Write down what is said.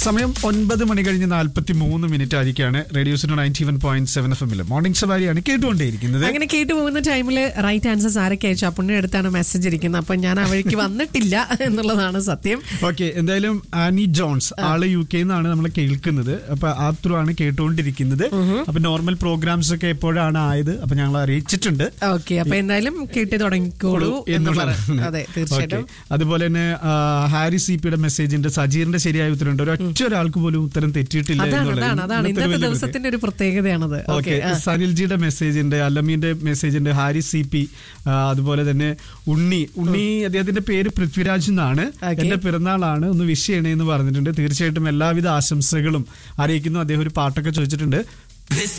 സമയം ഒൻപത് മണി കഴിഞ്ഞ് നാൽപ്പത്തി മൂന്ന് മിനിറ്റ് ആയിരിക്കാണ് റേഡിയോസിന് ninety one point seven F എമ്മിൽ മോർണിംഗ് സവാരിയാണ് കേട്ടുകൊണ്ടേയിരിക്കുന്നത് അങ്ങനെ കേട്ടു പോകുന്ന ടൈമിൽ റൈറ്റ് ആൻസേഴ്സ് ആരൊക്കെ അയച്ചു അപ്പുണ്ണിയുടെ അടുത്താണ് മെസ്സേജ് ഇരിക്കുന്നത് അപ്പൊ ഞാൻ ആ വഴിക്ക് വന്നിട്ടില്ല എന്നുള്ളതാണ് സത്യം ഓക്കെ എന്തായാലും ആനി ജോൺസ് ആള് യു കെ നിന്നാണ് നമ്മൾ കേൾക്കുന്നത് അപ്പൊ ആ ത്രൂ ആണ് കേട്ടുകൊണ്ടിരിക്കുന്നത് അപ്പൊ നോർമൽ പ്രോഗ്രാംസ് ഒക്കെ എപ്പോഴാണ് ആയത് അപ്പൊ ഞങ്ങൾ അറിയിച്ചിട്ടുണ്ട് ഓക്കെ അപ്പൊ എന്തായാലും കേട്ടി തുടങ്ങിക്കോളൂ എന്ന് പറ എന്നുള്ളതാണ്. അതെ തീർച്ചയായിട്ടും Okay. അതുപോലെ തന്നെ ആ, ഹാരി സി പിയുടെ മെസ്സേജിന്റെ സജീറിന്റെ ശരിയായ ഉത്തരവുണ്ട് ഒരൊറ്റ ഒരാൾക്ക് പോലും ഉത്തരം തെറ്റിയിട്ടില്ല അതാണ് എന്നുള്ളത് അതാണ് അതാണ് ഇന്നത്തെ ഇന്നത്തെ വലിയ ദിവസത്തിന്റെ ഒരു പ്രത്യേകതയാണത് ഓക്കെ ഓക്കെ സനിൽജിയുടെ മെസ്സേജിന്റെ അല്ലമീന്റെ മെസ്സേജിന്റെ ഹാരി സി പി അതുപോലെ തന്നെ ഉണ്ണി ഉണ്ണി അദ്ദേഹത്തിന്റെ പേര് പൃഥ്വിരാജ് എന്നാണ് Okay. എന്റെ പിറന്നാളാണ് ഒന്ന് വിഷ് ചെയ്യണേ എന്ന് പറഞ്ഞിട്ടുണ്ട് തീർച്ചയായിട്ടും എല്ലാവിധ ആശംസകളും അറിയിക്കുന്നു അദ്ദേഹം ഒരു പാട്ടൊക്കെ ചോദിച്ചിട്ടുണ്ട് This